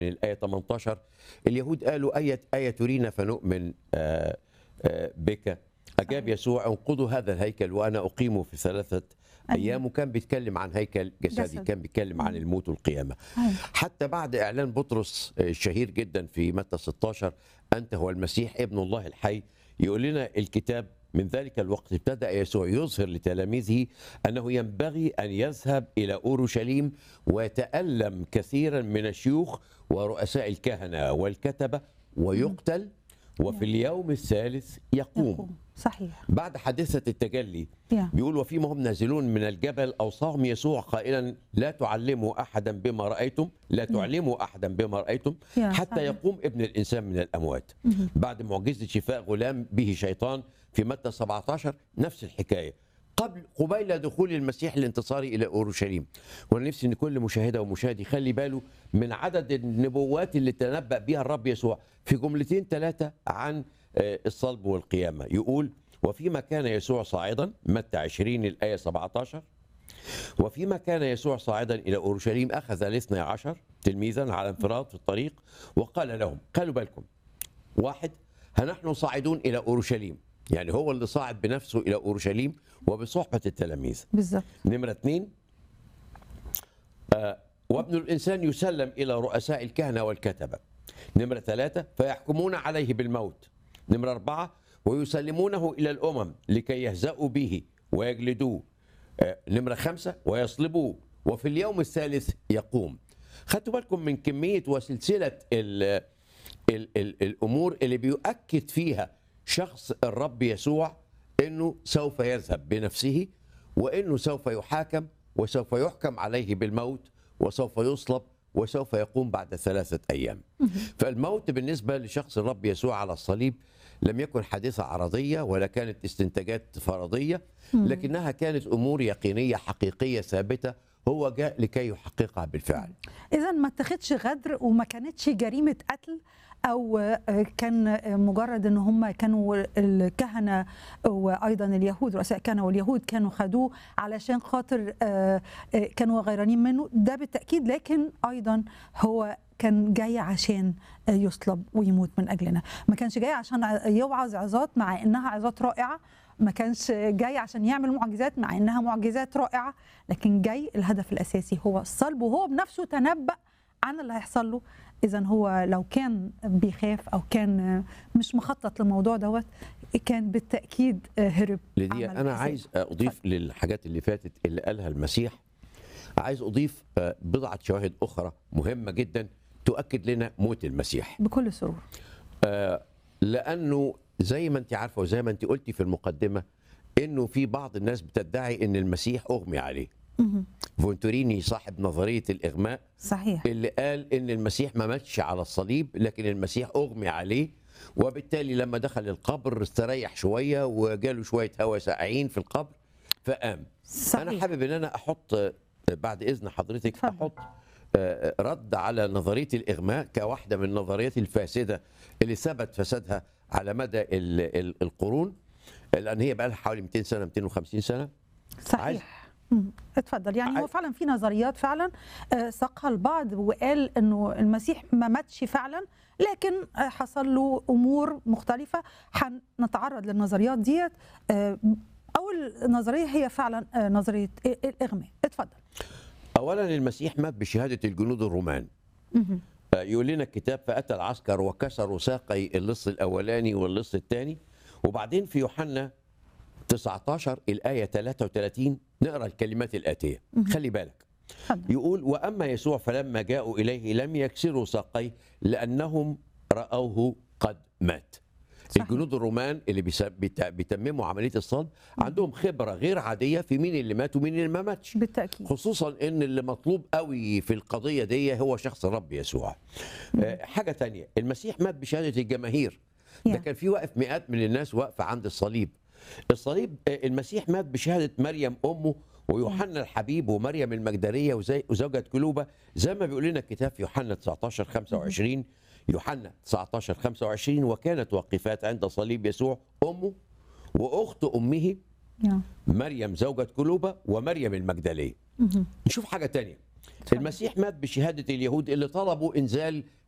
الآية 18 اليهود قالوا أية آية ترينا فنؤمن آه، آه، بك أجاب يسوع انقضوا هذا الهيكل وأنا أقيمه في ثلاثة أيام وكان بيتكلم عن هيكل جسدي جسد. كان بيتكلم عن الموت والقيامة أيوة. حتى بعد إعلان بطرس آه، الشهير جدا في متى 16 أنت هو المسيح ابن الله الحي يقول لنا الكتاب من ذلك الوقت ابتدأ يسوع يظهر لتلاميذه أنه ينبغي أن يذهب إلى أورشليم ويتألم كثيرا من الشيوخ ورؤساء الكهنة والكتبة ويقتل وفي اليوم الثالث يقوم يقوم. صحيح بعد حادثة التجلي يا. بيقول وفيما هم نازلون من الجبل أوصاهم يسوع قائلا لا تعلموا أحدا بما رأيتم لا تعلموا أحدا بما رأيتم يا حتى صحيح. يقوم ابن الإنسان من الأموات بعد معجزة شفاء غلام به شيطان في متى 17 نفس الحكاية قبل قبيل دخول المسيح الانتصاري الى اورشليم وانا نفسي ان كل مشاهده ومشاهد يخلي باله من عدد النبوات اللي تنبأ بها الرب يسوع في جملتين ثلاثه عن آه، الصلب والقيامه يقول وفيما كان يسوع صاعدا متى 20 الايه 17 وفيما كان يسوع صاعدا الى اورشليم اخذ الاثني عشر تلميذا على انفراد في الطريق وقال لهم خلوا بالكم واحد ها نحن صاعدون الى اورشليم يعني هو اللي صاعد بنفسه الى اورشليم وبصحبه التلاميذ بالظبط نمرة اثنين آه وابن الإنسان يسلم إلى رؤساء الكهنة والكتبة نمرة ثلاثة فيحكمون عليه بالموت نمرة أربعة ويسلمونه إلى الأمم لكي يهزأوا به ويجلدوه آه نمرة خمسة ويصلبوه وفي اليوم الثالث يقوم خدتوا بالكم من كمية وسلسلة ال ال ال الأمور اللي بيؤكد فيها شخص الرب يسوع أنه سوف يذهب بنفسه وانه سوف يحاكم وسوف يحكم عليه بالموت وسوف يصلب وسوف يقوم بعد ثلاثه ايام. فالموت بالنسبه لشخص الرب يسوع على الصليب لم يكن حادثه عرضيه ولا كانت استنتاجات فرضيه لكنها كانت امور يقينيه حقيقيه ثابته هو جاء لكي يحققها بالفعل. اذا ما اتخذش غدر وما كانتش جريمه قتل او آه، كان آه، مجرد ان هم كانوا الكهنه وايضا اليهود رؤساء الكهنه واليهود كانوا خدوه علشان خاطر آه، آه، كانوا غيرانين منه ده بالتاكيد لكن ايضا هو كان جاي عشان آه، يصلب ويموت من اجلنا ما كانش جاي عشان يوعظ عظات مع انها عظات رائعه ما كانش جاي عشان يعمل معجزات مع انها معجزات رائعه لكن جاي الهدف الاساسي هو الصلب وهو بنفسه تنبأ عن اللي هيحصل له اذا هو لو كان بيخاف او كان مش مخطط للموضوع دوت كان بالتاكيد هرب لدي عمل انا حساب. عايز اضيف للحاجات اللي فاتت اللي قالها المسيح عايز اضيف آه، بضعه شواهد اخرى مهمه جدا تؤكد لنا موت المسيح بكل سرور آه، لانه زي ما انت عارفه وزي ما انت قلتي في المقدمه انه في بعض الناس بتدعي ان المسيح اغمي عليه مهم. فونتوريني صاحب نظريه الاغماء صحيح اللي قال ان المسيح ما ماتش على الصليب لكن المسيح اغمي عليه وبالتالي لما دخل القبر استريح شويه وجاله شويه هواء ساقعين في القبر فقام صحيح انا حابب ان انا احط آه، بعد اذن حضرتك اتفضل. احط آه، رد على نظريه الاغماء كواحده من النظريات الفاسده اللي ثبت فسادها على مدى ال- ال- القرون لان هي بقى لها حوالي 200 سنه 250 سنه صحيح مم. اتفضل يعني هو عايز- فعلا في نظريات فعلا آه، ساقها البعض وقال انه المسيح ما ماتش فعلا لكن آه، حصل له امور مختلفه هنتعرض للنظريات ديت آه، اول نظريه هي فعلا آه، نظريه الاغماء اتفضل اولا المسيح مات بشهاده الجنود الرومان مهم. آه، يقول لنا الكتاب فاتى العسكر وكسروا ساقي اللص الاولاني واللص الثاني وبعدين في يوحنا 19 الايه 33 نقرا الكلمات الاتيه خلي بالك اتفضل يقول واما يسوع فلما جاءوا اليه لم يكسروا ساقيه لانهم راوه قد مات صحيح. الجنود الرومان اللي بيس- بيت- بيتمموا عمليه الصلب عندهم خبره غير عاديه في مين اللي مات ومين اللي ما ماتش بالتاكيد خصوصا ان اللي مطلوب قوي في القضيه دي هو شخص الرب يسوع آه، حاجه تانية المسيح مات بشهاده الجماهير ده يا. كان في واقف مئات من الناس واقفه عند الصليب الصليب آه، المسيح مات بشهاده مريم امه ويوحنا الحبيب ومريم المجدليه وزي وزوجة كلوبة زي ما بيقول لنا الكتاب في يوحنا 19 25 يوحنا 19 25 وكانت واقفات عند صليب يسوع امه واخت امه يا. مريم زوجة كلوبة ومريم المجدلية مهم. نشوف حاجة تانية المسيح مات بشهاده اليهود اللي طلبوا انزال